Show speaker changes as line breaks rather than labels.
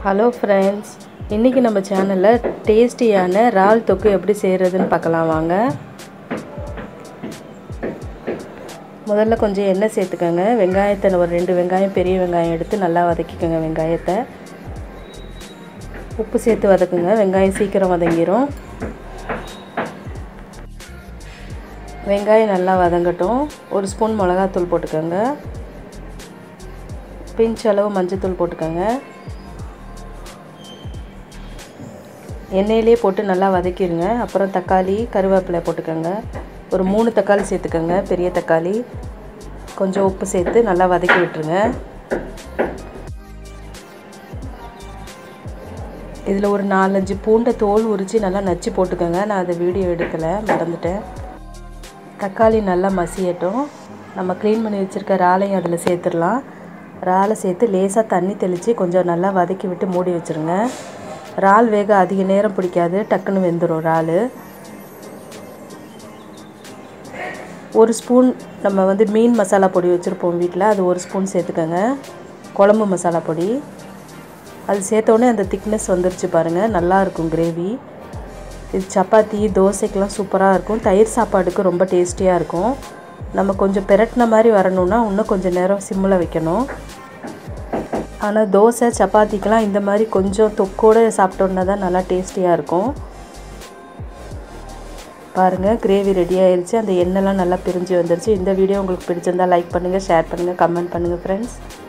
hello friends இன்றைக்கி நம்ம சேனலில் டேஸ்டியான இறால் தொக்கு எப்படி செய்கிறதுன்னு பார்க்கலாம் வாங்க முதல்ல கொஞ்சம் எண்ணெய் சேர்த்துக்கோங்க வெங்காயத்தை ஒரு ரெண்டு வெங்காயம் பெரிய வெங்காயம் எடுத்து நல்லா வதக்கிக்கோங்க வெங்காயத்தை உப்பு சேர்த்து வதக்குங்க வெங்காயம் சீக்கிரம் வதங்கிடும் வெங்காயம் நல்லா வதங்கட்டும் ஒரு ஸ்பூன் மிளகாத்தூள் போட்டுக்கோங்க பிஞ்ச் அளவு மஞ்சத்தூள் போட்டுக்கோங்க எண்ணெயிலே போட்டு நல்லா வதக்கிடுங்க அப்புறம் தக்காளி கருவேப்பிலை போட்டுக்கோங்க ஒரு மூணு தக்காளி சேர்த்துக்கோங்க பெரிய தக்காளி கொஞ்சம் உப்பு சேர்த்து நல்லா வதக்கி விட்டுருங்க இதில் ஒரு நாலஞ்சு பூண்டை தோல் உரித்து நல்லா நச்சு போட்டுக்கோங்க நான் அதை வீடியோ எடுக்கலை மறந்துட்டேன் தக்காளி நல்லா மசியட்டும் நம்ம க்ளீன் பண்ணி வச்சுருக்க இறாலையும் அதில் சேர்த்துடலாம் இறாலை சேர்த்து லேசாக தண்ணி தெளித்து கொஞ்சம் நல்லா வதக்கி விட்டு மூடி வச்சுருங்க இறால் வேக அதிக நேரம் பிடிக்காது டக்குன்னு வெந்துடும் இறால் ஒரு ஸ்பூன் நம்ம வந்து மீன் மசாலா பொடி வச்சுருப்போம் வீட்டில் அது ஒரு ஸ்பூன் சேர்த்துக்கோங்க குழம்பு மசாலா பொடி அது சேர்த்தோடனே அந்த திக்னஸ் வந்துருச்சு பாருங்கள் நல்லாயிருக்கும் கிரேவி இது சப்பாத்தி தோசைக்கெலாம் சூப்பராக இருக்கும் தயிர் சாப்பாடுக்கு ரொம்ப டேஸ்டியாக இருக்கும் நம்ம கொஞ்சம் பெரட்டின மாதிரி வரணுன்னா இன்னும் கொஞ்சம் நேரம் சிம்மில் வைக்கணும் ஆனால் தோசை சப்பாத்திக்கெலாம் இந்த மாதிரி கொஞ்சம் தொக்கோடு சாப்பிட்டோன்னா தான் நல்லா டேஸ்டியாக இருக்கும் பாருங்கள் கிரேவி ரெடி ஆயிடுச்சு அந்த எண்ணெய்லாம் நல்லா பிரிஞ்சு வந்துருச்சு இந்த வீடியோ உங்களுக்கு பிடிச்சிருந்தால் லைக் பண்ணுங்கள் ஷேர் பண்ணுங்கள் கமெண்ட் பண்ணுங்கள் ஃப்ரெண்ட்ஸ்